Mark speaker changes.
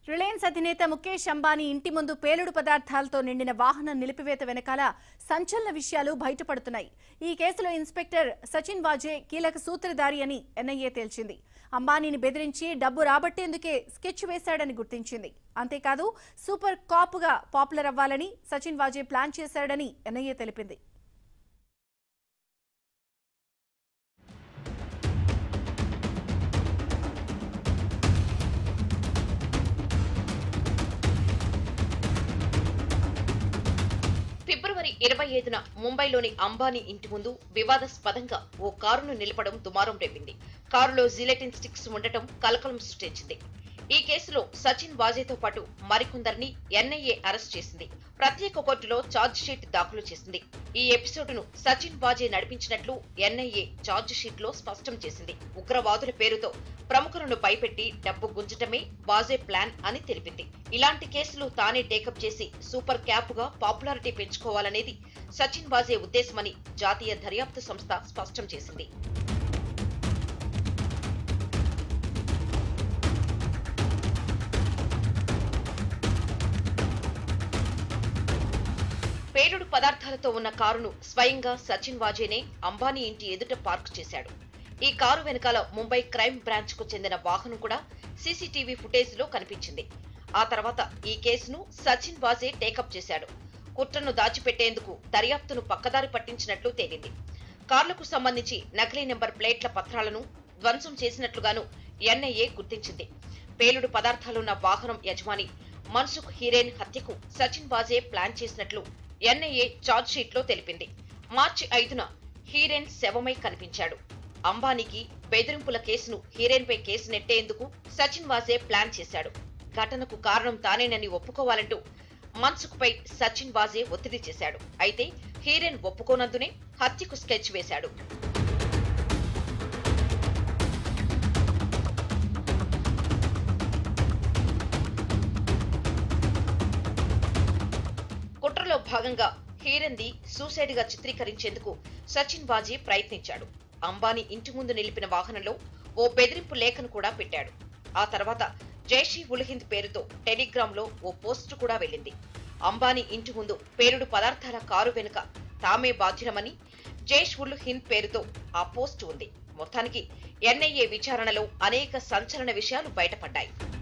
Speaker 1: Reliance అధినేత ముఖేష్ అంబానీ ఇంటి ముందు పేలుడు పదార్థాలతో నిండిన వాహనం నిలిపివేత వెనకాల సంచలన విషయాలు బయటపడుతున్నాయి ఈ కేసులో ఇన్స్పెక్టర్ సచిన్ వాజే కీలక సూత్రధారి అని ఎన్ఐఏ తేల్చింది అంబానీని బెదిరించి డబ్బు రాబట్టేందుకే స్కెచ్ వేశాడని గుర్తించింది అంతేకాదు సూపర్ కాపుగా పాపులర్ అవ్వాలని సచిన్ వాజే ప్లాన్ చేశాడని ఎన్ఐఏ తెలిపింది
Speaker 2: ఫిబ్రవరి ఇరవై ఐదున ముంబైలోని అంబానీ ఇంటి ముందు వివాదాస్పదంగా ఓ కారును నిలపడం దుమారం రేపింది కారులో జిలెటిన్ స్టిక్స్ ఉండటం కలకలం సృష్టించింది ఈ కేసులో సచిన్ వాజేతో పాటు మరికొందరిని ఎన్ఐఏ అరెస్ట్ చేసింది ప్రత్యేక కోర్టులో ఛార్జ్ షీట్ దాఖలు చేసింది ఈ ఎపిసోడ్ను సచిన్ వాజే నడిపించినట్లు ఎన్ఐఏ ఛార్జ్ షీట్ లో స్పష్టం చేసింది ఉగ్రవాదుల పేరుతో ప్రముఖులను భయపెట్టి డబ్బు గుంజటమే వాజే ప్లాన్ అని తెలిపింది ఇలాంటి కేసులు తానే టేకప్ చేసి సూపర్ క్యాప్ గా పాపులారిటీ పెంచుకోవాలనేది సచిన్ వాజే ఉద్దేశమని జాతీయ దర్యాప్తు సంస్థ స్పష్టం చేసింది పేలుడు పదార్థాలతో ఉన్న కారును స్వయంగా సచిన్ వాజేనే అంబానీ ఇంటి ఎదుట పార్క్ చేశాడు ఈ కారు వెనకాల ముంబై క్రైమ్ బ్రాంచ్ కు చెందిన వాహనం కూడా సీసీటీవీ ఫుటేజ్ లో కనిపించింది ఆ తర్వాత ఈ కేసును సచిన్ వాజే టేకప్ చేశాడు కుట్రను దాచిపెట్టేందుకు దర్యాప్తును పక్కదారి పట్టించినట్లు తేలింది కార్లకు సంబంధించి నకిలీ నెంబర్ ప్లేట్ల పత్రాలను ధ్వంసం చేసినట్లుగాను ఎన్ఐఏ గుర్తించింది పేలుడు పదార్థాలున్న వాహనం యజమాని మన్సుఖ్ హీరేన్ హత్యకు సచిన్ వాజే ప్లాన్ చేసినట్లు ఎన్ఐఏ ఛార్జ్ షీట్ లో తెలిపింది మార్చి ఐదున హీరేన్ శవమై కనిపించాడు అంబానీకి బెదిరింపుల కేసును హీరేన్ పై కేసు నెట్టేందుకు సచిన్ వాజే ప్లాన్ చేశాడు ఘటనకు కారణం తానేనని ఒప్పుకోవాలంటూ మన్సుఖ్ పై సచిన్ వాజే ఒత్తిడి చేశాడు అయితే హీరేన్ ఒప్పుకోనందునే హత్యకు స్కెచ్ వేశాడు కుట్రలో భాగంగా హీరంది సూసైడ్ గా చిత్రీకరించేందుకు సచిన్ బాజీ ప్రయత్నించాడు అంబానీ ఇంటి ముందు నిలిపిన వాహనంలో ఓ బెదిరింపు లేఖను కూడా పెట్టాడు ఆ తర్వాత జైషీ ఉల్ హింద్ పేరుతో టెలిగ్రామ్ లో ఓ పోస్టు కూడా వెళ్ళింది అంబానీ ఇంటి ముందు పేలుడు పదార్థాల కారు వెనుక తామే బాధ్యులమని జైష్ ఉల్ హింద్ పేరుతో ఆ పోస్టు ఉంది మొత్తానికి ఎన్ఐఏ విచారణలో అనేక సంచలన విషయాలు బయటపడ్డాయి